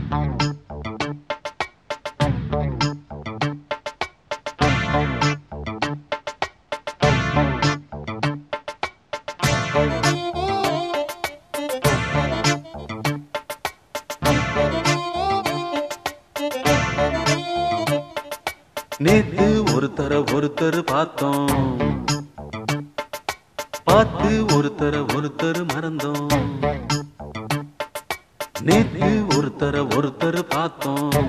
நேத்து ஒருத்தர ஒருத்தர் பார்த்தோம் பார்த்து ஒருத்தர ஒருத்தர் மறந்தோம் நேத்து ஒருத்தர ஒருத்தர் பார்த்தோம்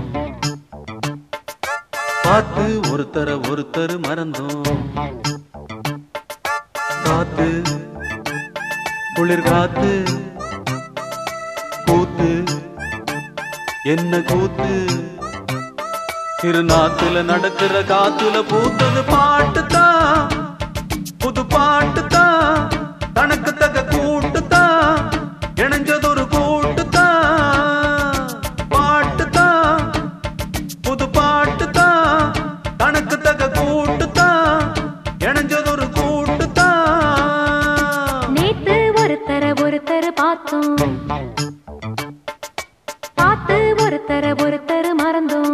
பார்த்து ஒருத்தர ஒருத்தர் மறந்தோம் காத்து குளிர் காத்து கூத்து என்ன கூத்து திருநாத்துல நடக்கிற காத்துல பூத்தது பாட்டு தான் புது பாட்டு தான் தனக்கு தக கூட்டு தான் இணைஞ்சதொரு கூட்டு தான் பாட்டு தான் புது பாட்டு தான் தனக்கு தக கூட்டு தான் இணைஞ்சதொரு கூட்டு தான் நேத்து ஒருத்தர ஒருத்தர் பார்த்தோம் பார்த்து ஒருத்தர ஒருத்தர் மறந்தோம்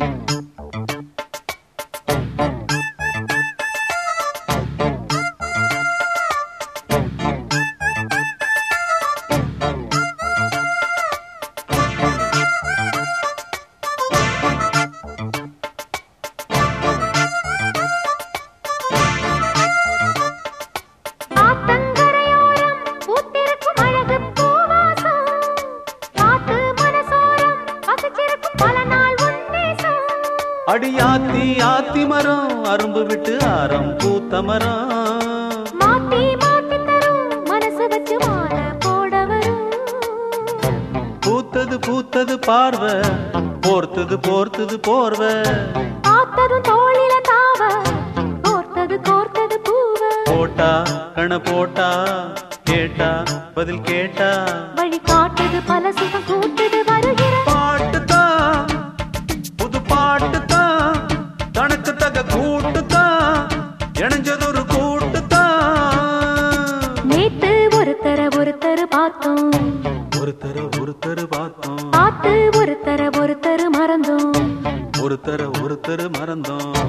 ஆத்தங்கரையோரம் பூத்திருக்கும் அழகு பூவாசம். காத்து மனசோரம் வசிச்சிருக்கும் பல நாள் உன்னேசம். அடியாத்தி ஆத்தி மரம் அரும்பு விட்டு ஆரம் பூத்த மரம் மாத்தி மாத்தி தரும் மனசு வச்சு மாலை போட வரும். பூத்தது பூத்தது பார்வை போர்த்தது போர்த்தது போர்வை பார்த்ததும் தோளில தாவ, கோர்த்தது கோர்த்தது பூவ. போட்டா கண போட்டா கேட்டா பதில் கேட்டா வழி காட்டுது பல சுகம் கூட்டுது வருகிற பாட்டு தான் புது பாட்டு தான் தனக்கு தக கூட்டு தான் இணைஞ்சதொரு கூட்டு தான் நேத்து ஒருத்தர ஒருத்தர் பார்த்தோம் ஒருத்தர ஒருத்தர் பார்த்தோம் பார்த்து ஒருத்தர ஒருத்தர் மறந்தோம் ஒருத்தர ஒருத்தர் மறந்தோம்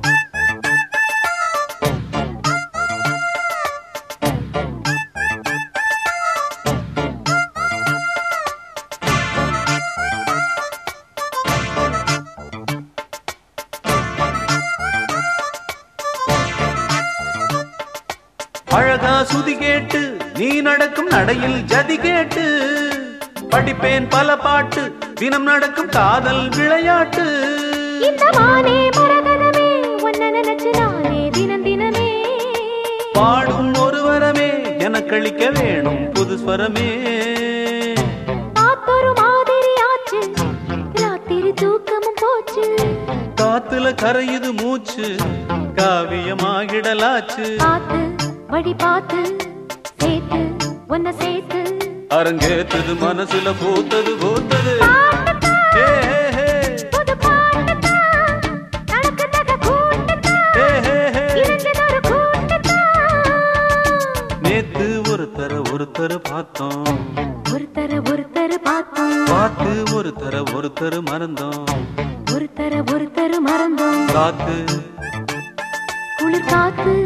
அழகா சுதி கேட்டு நீ நடக்கும் நடையில் ஜதி கேட்டு படிப்பேன் பல பாட்டு தினம் நடக்கும் காதல் விளையாட்டு இந்த மானே மரகதமே உன்னை நினைச்சு நானே தினம் தினமே பாடும் ஒரு வரமே எனக்களிக்க வேணும் புது ஸ்வரமே காத்தொரு மாதிரி ஆச்சு ராத்திரி தூக்கமும் போச்சு காத்துல கரையுது மூச்சு காவியமாகிடலாச்சு பார்த்து வழி பார்த்து சேர்த்து உன்னை சேர்த்து அரங்கேத்தது மனசுல பூத்தது பூத்தது ஏ, ஏ, ஏ. புது பாட்டுத்தான், தனக்கு தக கூட்டுத்தான், ஏ, ஏ, ஏ. இணைஞ்சதொரு கூட்டுத்தான். நேத்து ஒருத்தர ஒருத்தர் பார்த்தோம் ஒருத்தர ஒருத்தர் பார்த்தோம் பார்த்து ஒருத்தர ஒருத்தர் மறந்தோம் ஒருத்தர ஒருத்தர் மறந்தோம் காத்து குளிர் காத்து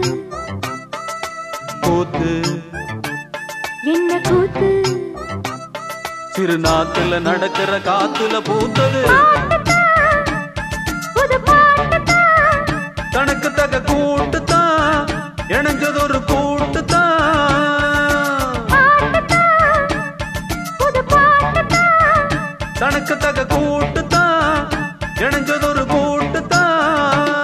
கூத்து என்ன கூத்து சிறுநாத்துல நடக்கிற காத்துல பூத்தது பாட்டுத்தான், புது பாட்டுத்தான், தனக்கு தக கூட்டு தான் இணைஞ்சதொரு கூட்டு தான் பாட்டுத்தான், புது பாட்டுத்தான். தனக்கு தக கூட்டு தான் இணைஞ்சதொரு கூட்டு தான்